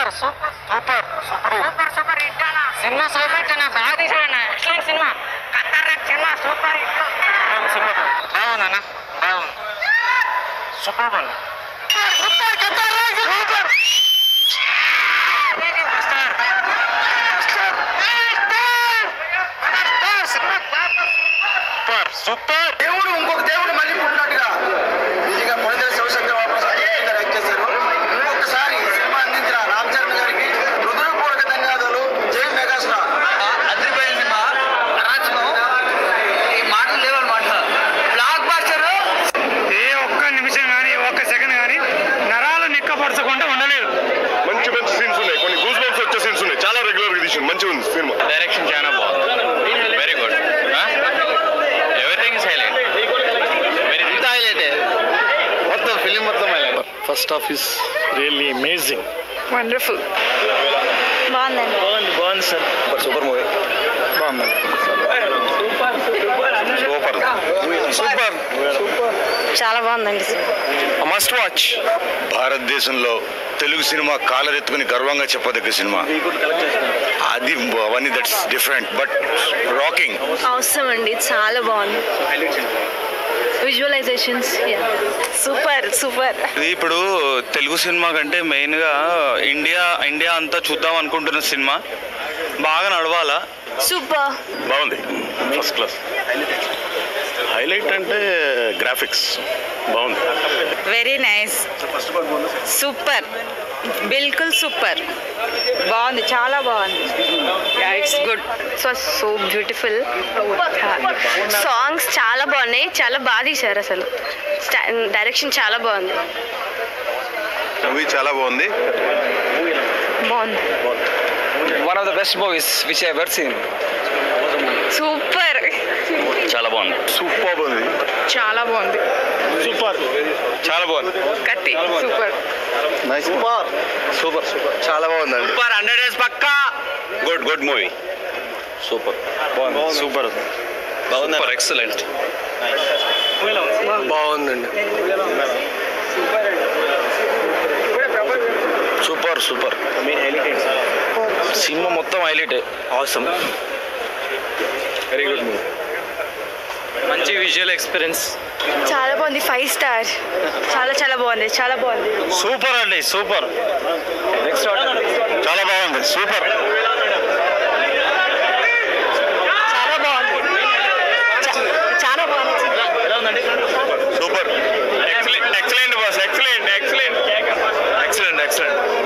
super super super super super hit అన్న cinema super అన్న బాగా తీసాడన్న ఎక్సలెంట్ సినిమా ఖతర్నాక్ సినిమా సూపర్ హిట్ సినిమా బాగుందన్న బాగుంది సూపర్ బాగుంది సూపర్ ఖతర్నాక్ సూపర్ సూపర్ సూపర్ దేవుడు ఇంకొక దేవుడు మళ్ళీ పుట్టినట్టుగా నిజంగా కొనిదల శివశంకర్ వాపస్ యాక్ట్ చేశారు ఇంకొకసారి ఈ సినిమా అందించిన రామ్ చరణ్ గారికి హృదయపూర్వక ధన్యవాదాలు జై మెగాస్టార్ అదిరిపోయిన సినిమా అరాచకం ఈ మాటలు లేవన్నమాట బ్లాక్ బాస్టర్ ఏ ఒక్క నిమిషం కానీ ఒక్క సెకండ్ కానీ నరాలు నిక్కపరచకుండా ఉండలేదు మంచి మంచి సీన్స్ ఉన్నాయి కొన్ని గూస్ బంప్స్ వచ్చే సీన్స్ ఉన్నాయి చాలా రెగ్యులర్ గా తీసింది మంచిగా ఉంది సినిమా డైరెక్షన్ చాలా బాగుంది very good everything is highlight very ఇంత హైలైట్ మొత్తం ఫిలిం మొత్తం highlight first half is really amazing wonderful బాగుందండి బాగుంది బాగుంది సార్ సూపర్ మూవీ బాగుంది సూపర్ సూపర్ చాలా బాగుందండి మస్ట్ వాచ్ భారతదేశంలో తెలుగు సినిమా కాలరెత్తుకుని గర్వంగా చెప్పదగ్గ సినిమా అది అవన్నీ దట్స్ డిఫరెంట్ బట్ రాకింగ్ అవసరం అండి చాలా బాగుంది విజువలైజేషన్స్ సూపర్ సూపర్ ఇది ఇప్పుడు తెలుగు సినిమా కంటే మెయిన్గా ఇండియా ఇండియా అంతా చూద్దాం అనుకుంటున్న సినిమా బాగా నడవాలా సూపర్ బాగుంది ఫస్ట్ క్లాస్ హైలైట్ అంటే గ్రాఫిక్స్ బాగుంది వెరీ నైస్ సూపర్ బిల్కుల్ సూపర్ బాగుంది చాలా బాగుంది it's good so so beautiful songs చాలా బాగున్నాయి చాలా బాగా తీశారు అసలు డైరెక్షన్ చాలా బాగుంది మూవీ చాలా బాగుంది బాగుంది one of the best movies which ever seen super చాలా బాగుంది సూపర్ ఉంది చాలా బాగుంది సూపర్ చాలా బాగుంది కత్తి సూపర్ సూపర్ సూపర్ సూపర్ చాలా బాగుందండి సూపర్ హండ్రెడ్ డేస్ పక్కా good good movie super super super excellent బాగుందండి సూపర్ సూపర్ సినిమా మొత్తం హైలైట్ అవసరం వెరీ గుడ్ మూవీ మంచి విజువల్ ఎక్స్పీరియన్స్ చాలా బాగుంది ఫైవ్ స్టార్ చాలా చాలా బాగుంది చాలా బాగుంది సూపర్ అండి సూపర్ చాలా బాగుంది సూపర్ చాలా బాగుంది చా- చాలా బాగుంది super excellent excellent boss excellent excellent excellent excellent